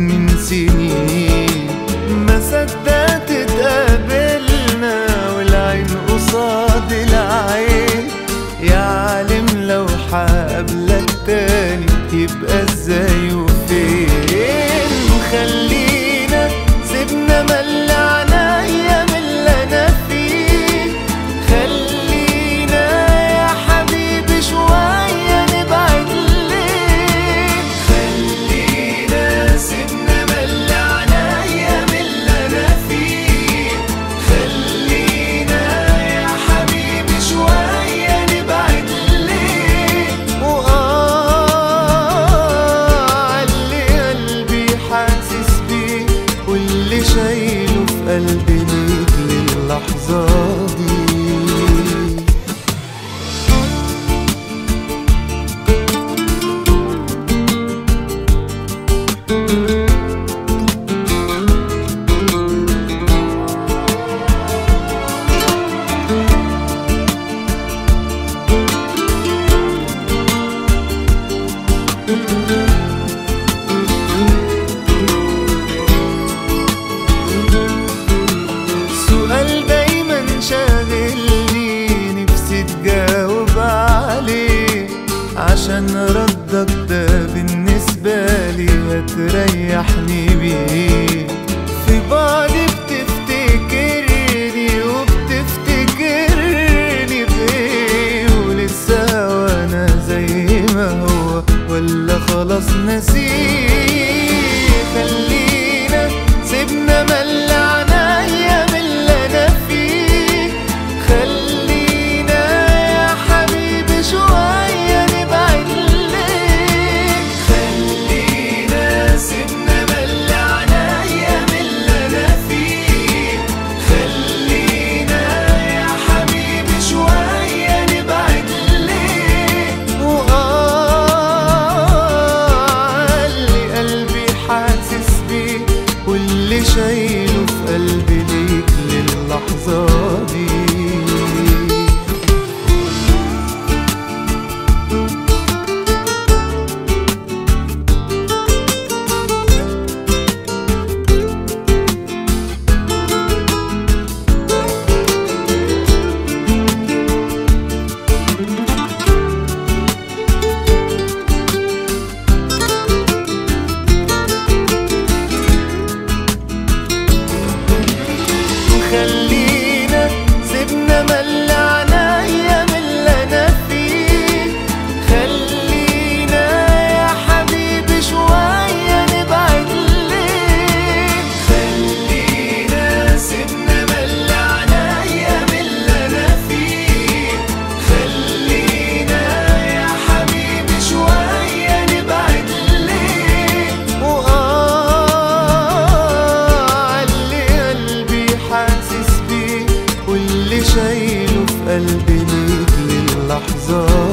من سنين ما صدقت اتقابلنا والعين قصاد العين يا عالم لو حقابلك تاني يبقى ازاي وفين خلينا سيبنا مل عنايا من اللي انا فيه خلينا يا حبيبي شوية نبعد ليه خلينا سيبنا مل عنايا من اللي انا فيه خلينا يا حبيبي شوية نبعد ليه وآه اللي قلبي حاسس بيه واللي شايله في قلبي ليك للحظة دي سؤال دايما شاغلني نفسي تجاوب عليه عشان ردك ده بالنسبة لي هتريحني بيه في بعضي بتفتكرني وبتفتكرني بيه ولسه وانا زي ما هو ولا خلاص نسيه خلينا سيبنا مل عنايا من اللي انا فيه خلينا يا حبيبي شوية نبعد ليه خلينا سيبنا مل عنايا من اللي انا فيه خلينا يا حبيبي شوية نبعد ليه وآه اللي قلبي حاسس بيه واللي شايله في قلبي ليك للحظة دي خلينا سيبنا مل عنايا من اللي انا فيه خلينا يا حبيبي شوية نبعد ليه خلينا سيبنا مل عنايا من اللي انا فيه خلينا يا حبيبي شوية نبعد ليه وآه اللي قلبي حاسس بيه واللي شايله في قلبي ليك للحظة